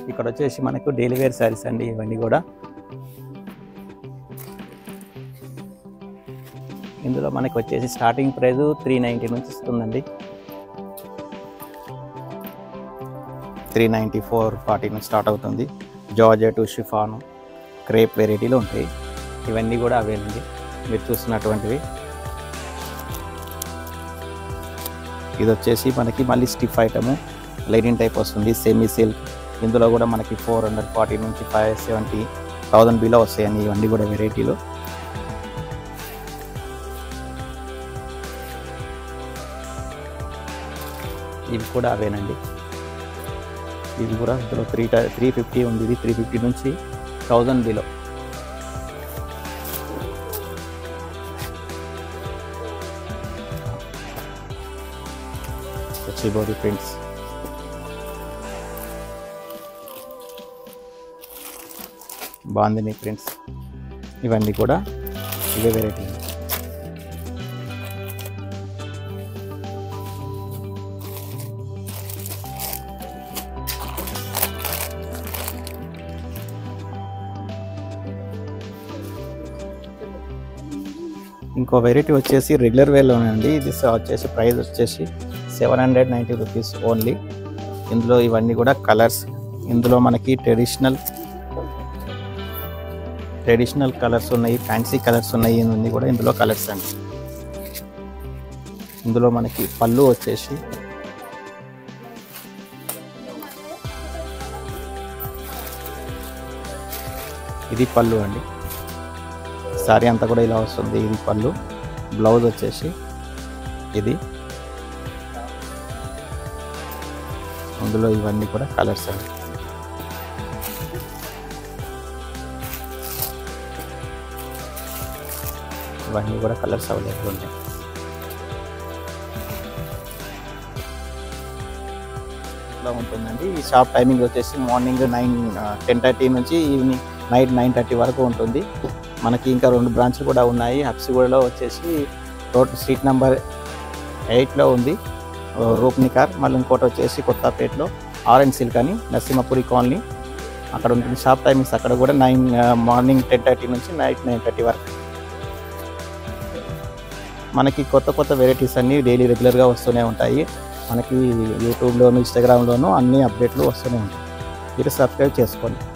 ఇక్కడ వచ్చేసి మనకు డైలీ వేర్ శారీస్ అండి ఇవన్నీ కూడా ఇందులో మనకి వచ్చేసి స్టార్టింగ్ ప్రైస్ త్రీ నైంటీ నుంచి వస్తుందండి త్రీ నైంటీ ఫోర్ ఫార్టీ నుంచి స్టార్ట్ అవుతుంది జార్జెట్ షిఫాను క్రేప్ వెరైటీలో ఉంటాయి ఇవన్నీ కూడా అవేనండి మీరు చూస్తున్నటువంటివి ఇది వచ్చేసి మనకి మళ్ళీ స్టిఫ్ ఐటము లైనింగ్ టైప్ వస్తుంది సెమీ సిల్క్ ఇందులో కూడా మనకి ఫోర్ హండ్రెడ్ ఫార్టీ నుంచి ఫైవ్ సెవెంటీ థౌజండ్ బిలో వస్తాయండి ఇవన్నీ కూడా వెరైటీలు ఇవి కూడా అవేనండి ఇది కూడా ఇందులో త్రీ త్రీ ఫిఫ్టీ ఉంది ఇది త్రీ ఫిఫ్టీ నుంచి thousand below shibori prints bandhani prints ఇవన్నీ కూడా ఇవే వెరైటీ ఇంకో వెరైటీ వచ్చేసి రెగ్యులర్ వేలో అండి ఇది స- వచ్చేసి ప్రైస్ వచ్చేసి seven hundred ninety rupees only ఇందులో ఇవన్నీ కూడా కలర్స్ ఇందులో మనకి ట్రెడిషనల్ ట్రెడిషనల్ కలర్స్ ఉన్నాయి ఫ్యాన్సీ కలర్స్ ఉన్నాయి ఇవన్నీ కూడా ఇందులో కలర్స్ అండి ఇందులో మనకి పళ్ళు వచ్చేసి ఇది పళ్ళు అండి సారీ అంతా కూడా ఇలా వస్తుంది ఇది పళ్ళు బ్లౌజ్ వచ్చేసి ఇది అందులో ఇవన్నీ కూడా కలర్స్ అండి ఇవన్నీ కూడా కలర్స్ అవైలబుల్ ఉంటాయి ఇట్లా ఉంటుందండి ఈ షాప్ టైమింగ్ వచ్చేసి మార్నింగ్ నైన్ టెన్ థర్టీ నుంచి ఈవినింగ్ నైట్ నైన్ థర్టీ వరకు ఉంటుంది మనకి ఇంకా రెండు బ్రాంచ్లు కూడా ఉన్నాయి హబ్సిగూడలో వచ్చేసి రోడ్ స్ట్రీట్ నెంబర్ ఎయిట్లో ఉంది రూప్నికార్ మళ్ళీ ఇంకోటి వచ్చేసి కొత్తపేటలో ఆరెంజ్ సిల్క్ అని నరసింహపురి కాలనీ అక్కడ ఉంటుంది షాప్ టైమింగ్స్ అక్కడ కూడా నైన్ మార్నింగ్ టెన్ థర్టీ నుంచి నైట్ నైన్ థర్టీ వరకు మనకి కొత్త కొత్త వెరైటీస్ అన్నీ డైలీ రెగ్యులర్గా వస్తూనే ఉంటాయి మనకి యూట్యూబ్లోను ఇన్స్టాగ్రామ్లోను అన్ని అప్డేట్లు వస్తూనే ఉంటాయి మీరు సబ్స్క్రైబ్ చేసుకోండి